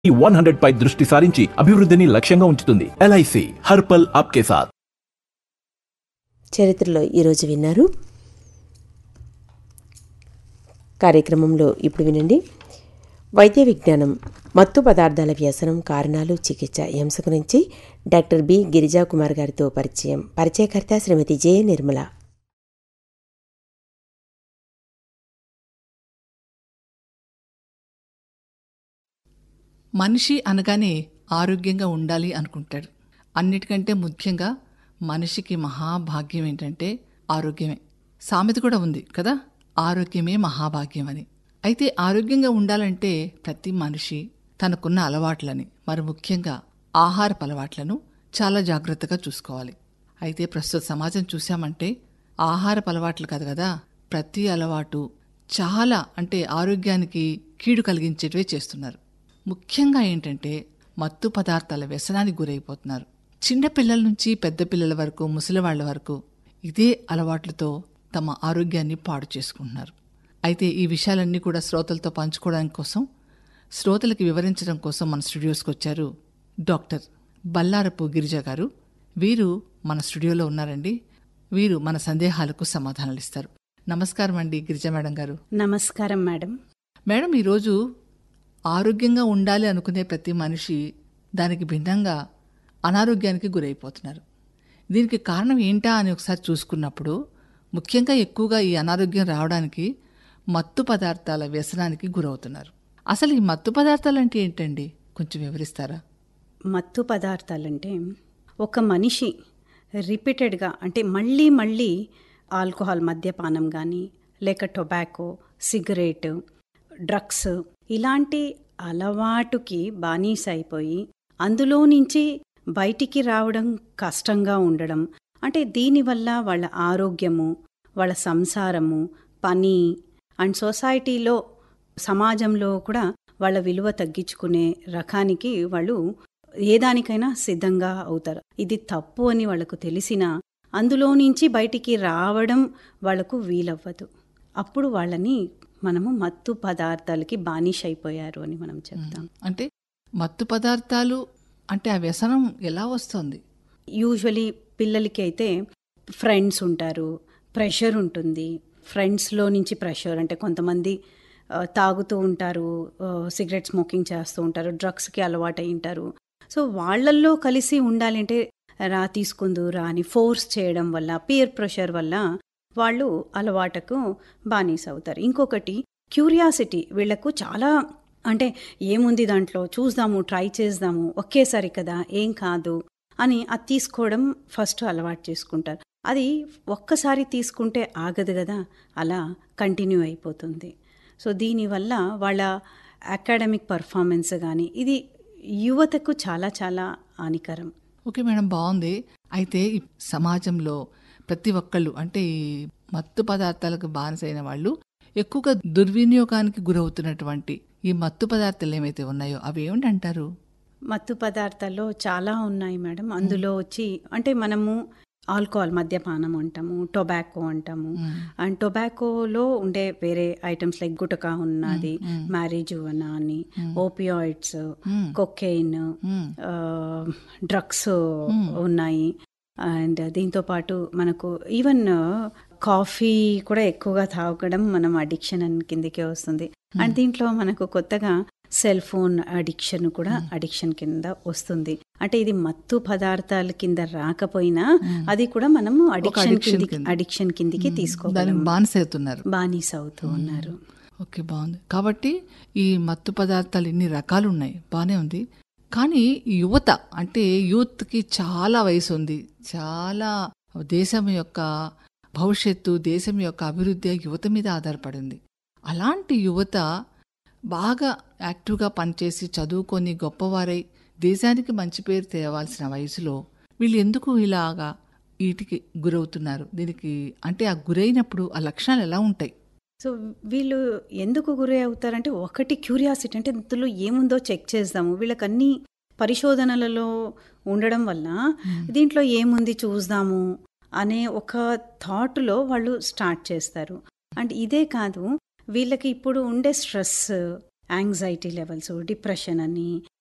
One hundred పై దృష్టి సారించి అభివృద్ధిని లక్ష్యంగా ఉంచుతుంది ఎల్ఐసి హర్పల్ ఆప్కే సాత్ చరిత్రలో ఈరోజు విన్నారు కార్యక్రమంలో ఇప్పుడు వినండి వైద్య విజ్ఞానం మత్తు పదార్థాల వ్యసనం కారణాలు చికిత్స ఈ అంశం గురించి డాక్టర్ బి గిరిజా కుమార్ గారితో పరిచయం పరిచయకర్త శ్రీమతి జె నిర్మల మనిషి అనగానే ఆరోగ్యంగా ఉండాలి అనుకుంటాడు అన్నిటికంటే ముఖ్యంగా మనిషికి మహాభాగ్యం ఏంటంటే ఆరోగ్యమే సామెత కూడా ఉంది కదా ఆరోగ్యమే మహాభాగ్యం అని అయితే ఆరోగ్యంగా ఉండాలంటే ప్రతి మనిషి తనకున్న అలవాట్లని మరి ముఖ్యంగా ఆహారపు అలవాట్లను చాలా జాగ్రత్తగా చూసుకోవాలి అయితే ప్రస్తుత సమాజం చూశామంటే ఆహారపు అలవాట్లు కాదు కదా ప్రతి అలవాటు చాలా అంటే ఆరోగ్యానికి కీడు కలిగించేటివే చేస్తున్నారు ముఖ్యంగా ఏంటంటే మత్తు పదార్థాల వ్యసనానికి గురైపోతున్నారు చిన్న పిల్లల నుంచి పెద్ద పిల్లల వరకు ముసలివాళ్ల వరకు ఇదే అలవాట్లతో తమ ఆరోగ్యాన్ని పాడు చేసుకుంటున్నారు అయితే ఈ విషయాలన్నీ కూడా శ్రోతలతో పంచుకోవడానికి కోసం శ్రోతలకి వివరించడం కోసం మన స్టూడియోస్కి వచ్చారు డాక్టర్ బల్లారపు గిరిజ గారు వీరు మన స్టూడియోలో ఉన్నారండి వీరు మన సందేహాలకు సమాధానాలు ఇస్తారు నమస్కారం అండి గిరిజ మేడం గారు నమస్కారం మేడం మేడం ఈరోజు ఆరోగ్యంగా ఉండాలి అనుకునే ప్రతి మనిషి దానికి భిన్నంగా అనారోగ్యానికి గురైపోతున్నారు దీనికి కారణం ఏంటా అని ఒకసారి చూసుకున్నప్పుడు ముఖ్యంగా ఎక్కువగా ఈ అనారోగ్యం రావడానికి మత్తు పదార్థాల వ్యసనానికి గురవుతున్నారు అసలు ఈ మత్తు పదార్థాలు అంటే ఏంటండి కొంచెం వివరిస్తారా మత్తు పదార్థాలంటే ఒక మనిషి రిపీటెడ్గా అంటే మళ్ళీ మళ్ళీ ఆల్కహాల్ మద్యపానం కానీ లేక టొబాకో సిగరెట్ డ్రగ్స్ ఇలాంటి అలవాటుకి బానిస అయిపోయి అందులో నుంచి బయటికి రావడం కష్టంగా ఉండడం అంటే దీనివల్ల వాళ్ళ ఆరోగ్యము వాళ్ళ సంసారము పని అండ్ సొసైటీలో సమాజంలో కూడా వాళ్ళ విలువ తగ్గించుకునే రకానికి వాళ్ళు ఏదానికైనా సిద్ధంగా అవుతారు ఇది తప్పు అని వాళ్ళకు తెలిసినా అందులో నుంచి బయటికి రావడం వాళ్ళకు వీలవ్వదు అప్పుడు వాళ్ళని మనము మత్తు పదార్థాలకి బానిష అయిపోయారు అని మనం చెప్తాం అంటే మత్తు పదార్థాలు అంటే ఆ వ్యసనం ఎలా వస్తుంది యూజువలీ పిల్లలకి అయితే ఫ్రెండ్స్ ఉంటారు ప్రెషర్ ఉంటుంది ఫ్రెండ్స్లో నుంచి ప్రెషర్ అంటే కొంతమంది ఆ, తాగుతూ ఉంటారు ఆ, సిగరెట్ స్మోకింగ్ చేస్తూ ఉంటారు డ్రగ్స్కి అలవాటు అయి ఉంటారు సో వాళ్ళల్లో కలిసి ఉండాలంటే రా తీసుకుందు రా అని ఫోర్స్ చేయడం వల్ల పియర్ ప్రెషర్ వల్ల వాళ్ళు అలవాటుకు బానిస అవుతారు ఇంకొకటి క్యూరియాసిటీ వీళ్ళకు చాలా అంటే ఏముంది దాంట్లో చూద్దాము ట్రై చేద్దాము ఒకేసారి కదా ఏం కాదు అని అది తీసుకోవడం ఫస్ట్ అలవాటు చేసుకుంటారు అది ఒక్కసారి తీసుకుంటే ఆగదు కదా అలా కంటిన్యూ అయిపోతుంది సో దీనివల్ల వాళ్ళ అకాడమిక్ పర్ఫార్మెన్స్ కానీ ఇది యువతకు చాలా చాలా హానికరం ఓకే మేడం బాగుంది అయితే ఈ సమాజంలో ప్రతి ఒక్కళ్ళు అంటే ఈ మత్తు పదార్థాలకు బానిసైన వాళ్ళు ఎక్కువగా దుర్వినియోగానికి గురవుతున్నటువంటి ఈ మత్తు పదార్థాలు ఏమైతే ఉన్నాయో అవి ఏమిటంటారు మత్తు పదార్థాల్లో చాలా ఉన్నాయి మేడం అందులో వచ్చి అంటే మనము ఆల్కహాల్ మద్యపానం అంటాము టొబాకో అంటాము అండ్ టొబాకోలో ఉండే వేరే ఐటమ్స్ లైక్ గుటకా ఉన్నది మ్యారేజువనా అని ఓపియాయిడ్స్ కొకెయిన్ డ్రగ్స్ ఉన్నాయి అండ్ దీంతో పాటు మనకు ఈవెన్ కాఫీ కూడా ఎక్కువగా తాగడం మనం అడిక్షన్ అని కిందకే వస్తుంది అండ్ దీంట్లో మనకు కొత్తగా సెల్ ఫోన్ అడిక్షన్ కూడా అడిక్షన్ కింద వస్తుంది అంటే ఇది మత్తు పదార్థాల కింద రాకపోయినా అది కూడా మనము అడిక్షన్ addiction కిందికి కింద. అడిక్షన్ కిందికి దానికి తీసుకోగలం బానిస అవుతున్నారు బానిస అవుతూ ఉన్నారు ఓకే బాగుంది కాబట్టి ఈ మత్తు పదార్థాలు ఇన్ని రకాలు ఉన్నాయి బాగానే ఉంది కానీ ఈ యువత అంటే యూత్కి చాలా వయసు ఉంది చాలా దేశం యొక్క భవిష్యత్తు దేశం యొక్క అభివృద్ధి యువత మీద ఆధారపడింది అలాంటి యువత బాగా యాక్టివ్గా పనిచేసి చదువుకొని గొప్పవారై దేశానికి మంచి పేరు తేవాల్సిన వయసులో వీళ్ళు ఎందుకు ఇలాగా వీటికి గురవుతున్నారు దీనికి అంటే ఆ గురైనప్పుడు ఆ లక్షణాలు ఎలా ఉంటాయి సో వీళ్ళు ఎందుకు గురి అవుతారంటే ఒకటి క్యూరియాసిటీ అంటే ఇందులో ఏముందో చెక్ చేద్దాము వీళ్ళకి అన్ని పరిశోధనలలో ఉండడం వల్ల దీంట్లో ఏముంది చూద్దాము అనే ఒక థాట్లో వాళ్ళు స్టార్ట్ చేస్తారు అండ్ ఇదే కాదు వీళ్ళకి ఇప్పుడు ఉండే స్ట్రెస్ యాంగ్జైటీ లెవెల్స్ డిప్రెషన్ అని